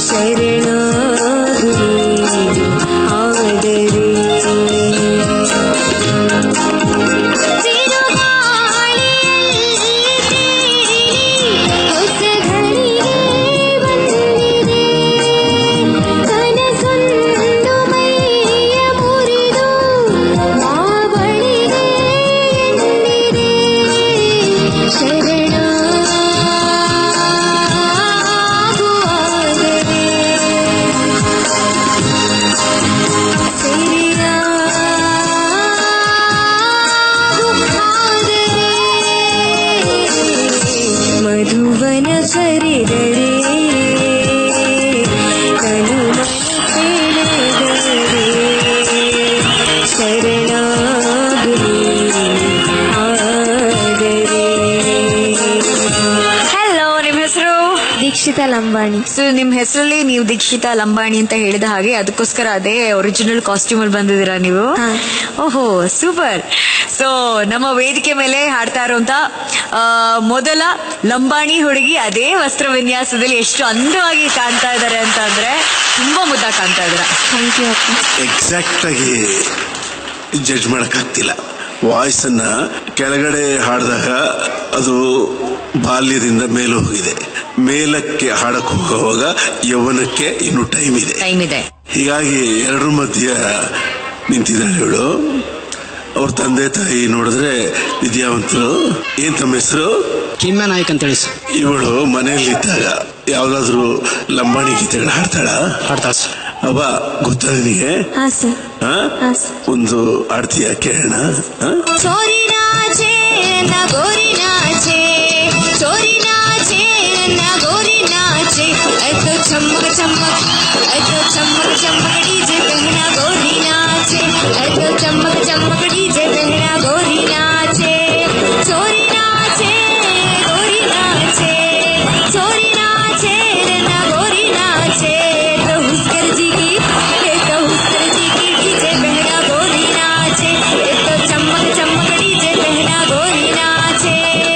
ಶರಣಾಗುವೆ ಆದರೆ ಹೊಸ ಘಳಿಗೆ ಬಂದಿದೆ ಕನಸೊಂದು ಮೈಯ ಮುರಿದು ಮಾವಳಿಗೆ ಎಂದಿದೆ ಮಧುವನ ಕರೆದರೆ ಕನುಮನ ಸೆಳೆದರೆ ಶರಣಾಗುವೆ ಆದರೆ ಹಲೋ ನಿಮ್ಮ ಹೆಸರು ದೀಕ್ಷಿತಾ ಲಂಬಾಣಿ ಸೊ ನಿಮ್ ಹೆಸರಲ್ಲಿ ನೀವು ದೀಕ್ಷಿತಾ ಲಂಬಾಣಿ ಅಂತ ಹೇಳಿದ ಹಾಗೆ ಅದಕ್ಕೋಸ್ಕರ ಅದೇ ಒರಿಜಿನಲ್ ಕಾಸ್ಟ್ಯೂಮ್ ಅಲ್ಲಿ ಬಂದಿದ್ದೀರಾ ನೀವು ಹಾ. ಓಹೋ ಸೂಪರ್ ಸೊ ನಮ್ಮ ವೇದಿಕೆ ಮೇಲೆ ಹಾಡ್ತಾ ಇರುವಂತ ಆ, ಮೊದಲ ಲಂಬಾಣಿ ಹುಡುಗಿ ಅದೇ ವಸ್ತ್ರ ವಿನ್ಯಾಸದಲ್ಲಿ ಎಷ್ಟು ಅಂದವಾಗಿ ಕಾಣ್ತಾ ಇದ್ದಾರೆ ಅಂತ ಅಂದ್ರೆ ತುಂಬಾ ಮುದ್ದಾಗಿ ಕಾಣ್ತಾ ಇದ್ದಾರೆ ಥ್ಯಾಂಕ್ ಯು ಅಕ್ಕ ಎಕ್ಸಾಕ್ಟ್ ಆಗಿ ಜಡ್ಜ್ ಮಾಡಕ್ಕಾಗ್ತಿಲ್ಲ ವಾಯ್ಸ್ ಅನ್ನ ಕೆಳಗಡೆ ಹಾಡಿದಾಗ ಅದು ಬಾಲ್ಯದಿಂದ ಮೇಲೆ ಹೋಗಿದೆ ಮೇಲಕ್ಕೆ ಹಾಡಕ್ ಹೋಗುವಾಗ ಯೌವನಕ್ಕೆ ಇನ್ನೂ ಟೈಮ್ ಇದೆ ಟೈಮ್ ಇದೆ ಹೀಗಾಗಿ ಎರಡರ ಮಧ್ಯ ನಿಂತಿದ್ದಾಳೆ ಇವಳು ಅವ್ರ ತಂದೆ ತಾಯಿ ನೋಡಿದ್ರೆ ವಿದ್ಯಾವಂತರು ಏನ್ ತಮ್ಮ ಹೆಸರು ಕಿಮ್ಮೆ ನಾಯ್ಕ್ ಅಂತ ಹೇಳಿ ಸರ್ ಇವಳು ಮನೆಯಲ್ಲಿದ್ದಾಗ ಯಾವ್ದಾದ್ರು ಲಂಬಾಣಿ ಗೀತೆಗಳು ಹಾಡ್ತಾಳ ಹಾಡ್ತಾ ಸರ್ ಅವ ಗೊತ್ತಾ ನಿನಗೆ ಹಾ ಸರ್ ಆ? ಹಾ ಸರ್ ಒಂದು ಆಡ್ತೀಯ ಕೇಳೋಣ ಆ? ಚೋರಿ ನಾಚೆ ನನ್ನ ಗೋರಿ ನಾಚೆ ಚೋರಿ ನಾಚೆ ನನ್ನ ಗೋರಿ ನಾಚೆ ಅದು ಚಮ್ಮಕ ಚಮ್ಮಕ ಅದು ಚಮ್ಮಕ ಚಮ್ಮಕ ಡಿಜೆ ಬೆಹನ ಗೋರಿ ನಾಚೆ ಅದು ಚಮ್ಮಕ ಚಮ್ಮಕ ಡಿಜೆ ಬೆಹನ ಗೋರಿ ನಾಚೆ ಚೋರಿ ನಾಚೆ ಗೋರಿ ನಾಚೆ ಚೋರಿ ನಾಚೆ ನನ್ನ ಗೋರಿ ನಾಚೆ तो हुस्कर जी की ये तो हुस्कर जी की डीजे बहना गोरी नाचे ये तो चमक चमक डीजे बहना गोरी नाचे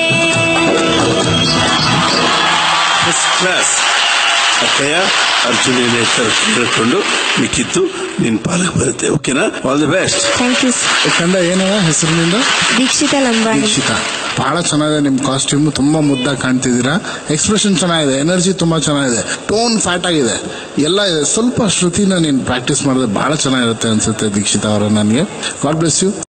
ಫಸ್ಟ್ ಕ್ಲಾಸ್ ಅಕ್ಕಯ್ಯ ಅರ್ಜುನ ನೇತರ ಕೇಳಿಕೊಂಡು ಮಿಕ್ಕಿತ್ತು ನಿನ್ ಪಾಲಕ್ ಬರುತ್ತೆ ಓಕೆನಾ all the best thank you ಕಂಡ ಏನದ ಹೆಸರಿನಿಂದ ದೀಕ್ಷಿತಾ ಲಂಬಾಣಿ ದೀಕ್ಷಿತಾ ಬಹಳ ಚೆನ್ನಾಗಿದೆ ನಿಮ್ ಕಾಸ್ಟ್ಯೂಮ್ ತುಂಬಾ ಮುದ್ದಾಗಿ ಕಾಣ್ತಿದ್ದೀರಾ ಎಕ್ಸ್ಪ್ರೆಷನ್ ಚೆನ್ನಾಗಿದೆ ಎನರ್ಜಿ ತುಂಬಾ ಚೆನ್ನಾಗಿದೆ ಟೋನ್ ಫ್ಯಾಟ್ ಆಗಿದೆ ಎಲ್ಲ ಇದೆ ಸ್ವಲ್ಪ ಶ್ರುತಿನ ನೀನ್ ಪ್ರಾಕ್ಟೀಸ್ ಮಾಡಿದ್ರೆ ಬಹಳ ಚೆನ್ನಾಗಿರುತ್ತೆ ಅನ್ಸುತ್ತೆ ದೀಕ್ಷಿತಾ ಅವರ ನನಗೆ ಗಾಡ್ ಬ್ಲೆಸ್ ಯು